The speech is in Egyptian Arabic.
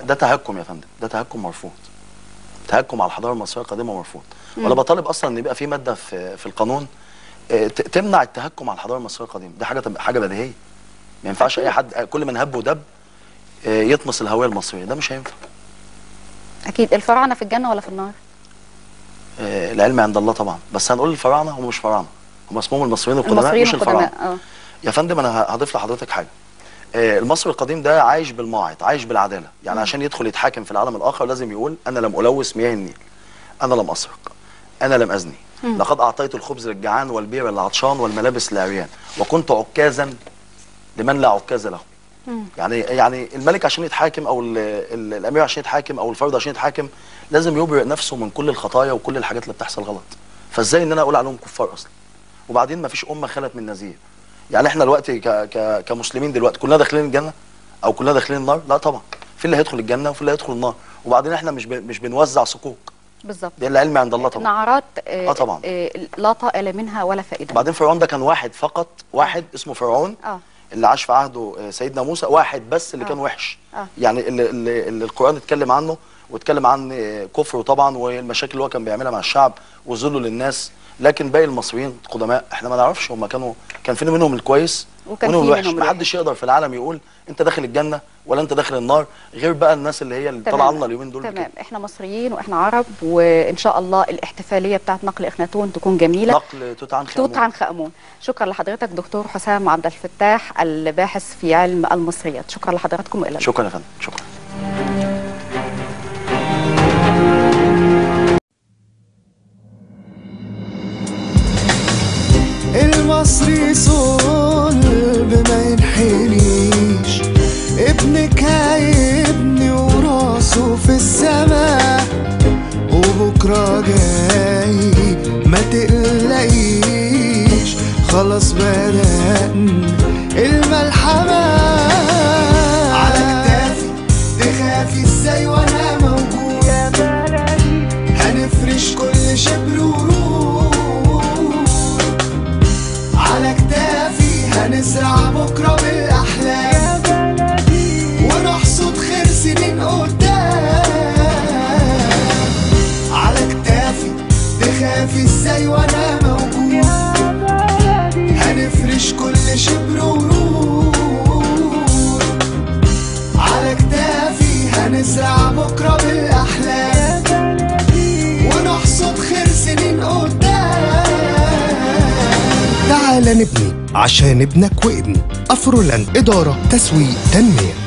ده تهكم يا فندم ده تهكم مرفوض تهكم على الحضاره المصريه القديمه مرفوض ولا بطالب اصلا ان يبقى في ماده في في القانون آه، ت- تمنع التهكم على الحضاره المصريه القديمه دي حاجه حاجه بديهيه ما ينفعش اي حد كل من هب ودب آه، يطمس الهويه المصريه ده مش هينفع اكيد الفراعنه في الجنه ولا في النار آه، العلم عند الله طبعا بس هنقول الفراعنه هم مش فراعنه هم اسمهم المصريين القدماء المصريين مش الفراعنه القدماء اه يا فندم انا ه- هضيف لحضرتك حاجه آه، المصري القديم ده عايش بالماعط عايش بالعداله يعني عشان يدخل يتحاكم في العالم الاخر لازم يقول انا لم الوث مياه النيل انا لم اسرق انا لم ازني لقد اعطيت الخبز للجعان والبير للعطشان والملابس للعريان وكنت عكازا لمن لا عكاز له يعني يعني الملك عشان يتحاكم او ال- ال- الامير عشان يتحاكم او الفرد عشان يتحاكم لازم يبرئ نفسه من كل الخطايا وكل الحاجات اللي بتحصل غلط فازاي ان انا اقول عليهم كفار اصلا وبعدين ما فيش امه خلت من نذير يعني احنا دلوقتي ك ك كمسلمين دلوقتي كلنا داخلين الجنه او كلنا داخلين النار لا طبعا في اللي هيدخل الجنه وفي اللي هيدخل النار وبعدين احنا مش ب... مش بنوزع صكوك بالظبط ده العلم عند الله طبعا نعرات آه آه طبعا. آه لا طائل منها ولا فائده بعدين فرعون ده كان واحد فقط واحد اسمه فرعون اه اللي عاش في عهده آه، سيدنا موسى واحد بس اللي آه. كان وحش آه. يعني اللي, اللي, اللي القرآن اتكلم عنه واتكلم عن آه، كفره طبعا والمشاكل اللي هو كان بيعملها مع الشعب وذله للناس لكن باقي المصريين القدماء احنا ما نعرفش هم كانوا كان في منهم الكويس وكان ومنهم في الوحش منهم ما حدش يقدر في العالم يقول انت داخل الجنه ولا انت داخل النار غير بقى الناس اللي هي اللي تمام. طالعه لنا اليومين دول تمام كده. احنا مصريين واحنا عرب وان شاء الله الاحتفاليه بتاعت نقل اخناتون تكون جميله نقل توت عنخ توت آمون. عنخ امون شكرا لحضرتك دكتور حسام عبد الفتاح الباحث في علم المصريات شكرا لحضراتكم والى اللقاء شكرا يا فندم شكرا المصري صلب ما ينحنيش ابنك هيبني وراسه في السماء وبكرة جاي ما تقلقيش خلاص بدأنا الملحمة على كتافي تخافي ازاي وانا موجود يا بلدي هنفرش كل شبر ورود على كتافي هنزرع بكرة بالأحلام ونحصد خير سنين قدام على كتافي تخافي ازاي وانا موجود هنفرش كل شبر ورود على كتافي هنزرع بكرة بالأحلام ونحصد خير سنين قدام تعال نبني عشان ابنك وابني أفرولان إدارة تسويق تنمية